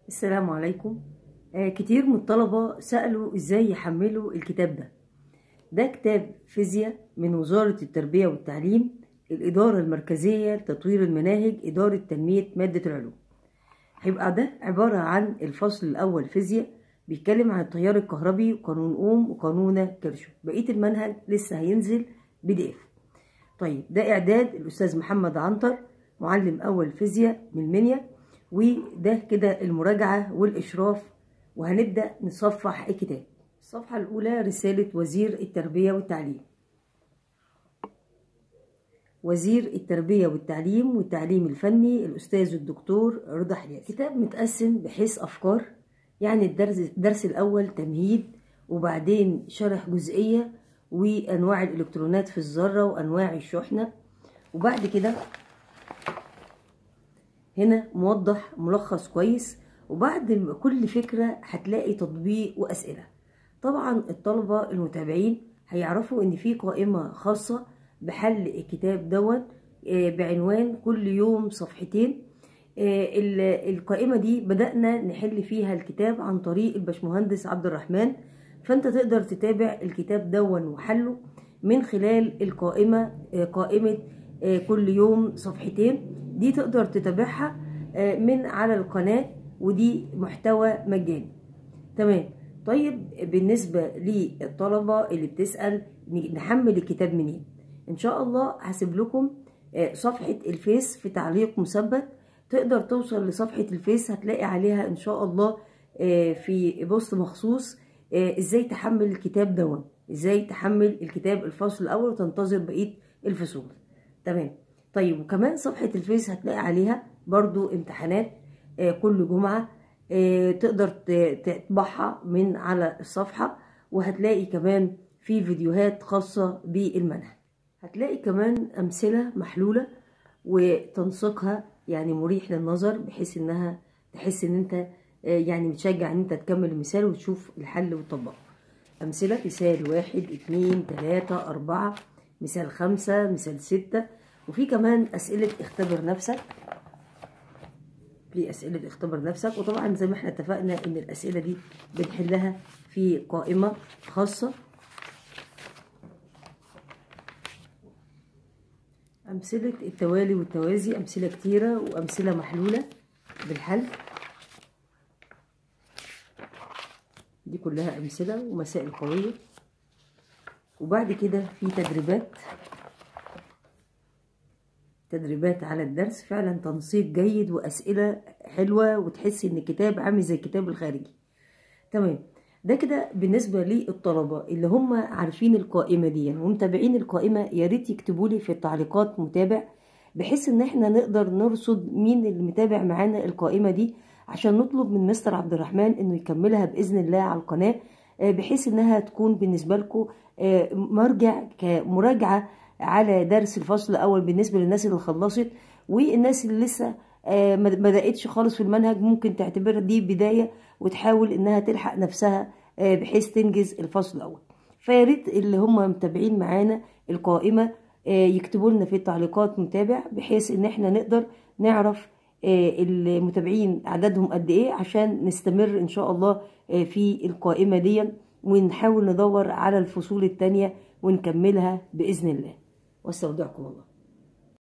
السلام عليكم آه كتير من الطلبة سألوا ازاي يحملوا الكتاب ده ده كتاب فيزياء من وزارة التربية والتعليم الإدارة المركزية لتطوير المناهج إدارة تنمية مادة العلوم هيبقى ده عبارة عن الفصل الأول فيزياء بيتكلم عن التيار الكهربي وقانون أوم وقانون كيرشوف بقية المنهج لسه هينزل بي دي اف طيب ده إعداد الأستاذ محمد عنتر معلم أول فيزياء من المنيا وده كده المراجعة والإشراف وهنبدأ نصفح الكتاب الصفحة الأولى رسالة وزير التربية والتعليم وزير التربية والتعليم والتعليم الفني الأستاذ الدكتور رضا حياس كتاب متقسم بحيث أفكار يعني الدرس, الدرس الأول تمهيد وبعدين شرح جزئية وأنواع الإلكترونات في الذرة وأنواع الشحنة وبعد كده هنا موضح ملخص كويس وبعد كل فكرة هتلاقي تطبيق وأسئلة طبعا الطلبة المتابعين هيعرفوا ان في قائمة خاصة بحل الكتاب دون بعنوان كل يوم صفحتين القائمة دي بدأنا نحل فيها الكتاب عن طريق الباشمهندس عبد الرحمن فانت تقدر تتابع الكتاب دون وحله من خلال القائمة قائمة كل يوم صفحتين دي تقدر تتابعها من على القناة ودي محتوى مجاني تمام طيب بالنسبة للطلبة اللي بتسأل نحمل الكتاب منين ان شاء الله هسيب لكم صفحة الفيس في تعليق مثبت تقدر توصل لصفحة الفيس هتلاقي عليها ان شاء الله في بوست مخصوص ازاي تحمل الكتاب دون ازاي تحمل الكتاب الفصل الاول وتنتظر بقية الفصول تمام طيب وكمان صفحة الفيس هتلاقي عليها برضو امتحانات كل جمعة تقدر تطبعها من على الصفحة وهتلاقي كمان في فيديوهات خاصة بالمنهج هتلاقي كمان أمثلة محلولة وتنسيقها يعني مريح للنظر بحيث انها تحس ان انت يعني متشجع ان انت تكمل المثال وتشوف الحل وتطبقه أمثلة مثال واحد اتنين تلاتة أربعة مثال خمسة مثال ستة وفي كمان أسئلة اختبر نفسك في أسئلة اختبر نفسك وطبعا زي ما احنا اتفقنا إن الأسئلة دي بنحلها في قائمة خاصة أمثلة التوالي والتوازي أمثلة كتيرة وأمثلة محلولة بالحل دي كلها أمثلة ومسائل قوية وبعد كده في تدريبات تدريبات على الدرس فعلا تنسيق جيد وأسئلة حلوة وتحسي إن الكتاب عامل زي الكتاب الخارجي تمام ده كده بالنسبة للطلبة اللي هم عارفين القائمة دي ومتابعين القائمة يا ريت يكتبوا لي في التعليقات متابع بحيث ان احنا نقدر نرصد مين اللي متابع معانا القائمة دي عشان نطلب من مستر عبد الرحمن انه يكملها باذن الله على القناة بحيث انها تكون بالنسبة لكم مرجع كمراجعة على درس الفصل الاول بالنسبة للناس اللي خلصت والناس اللي لسه ما بدأتش خالص في المنهج ممكن تعتبرها دي بداية وتحاول انها تلحق نفسها بحيث تنجز الفصل الاول فياريت اللي هم متابعين معانا القائمة يكتبوا لنا في التعليقات متابع بحيث ان احنا نقدر نعرف المتابعين عددهم قد ايه عشان نستمر ان شاء الله في القائمة دي ونحاول ندور على الفصول التانية ونكملها بإذن الله واستودعكم الله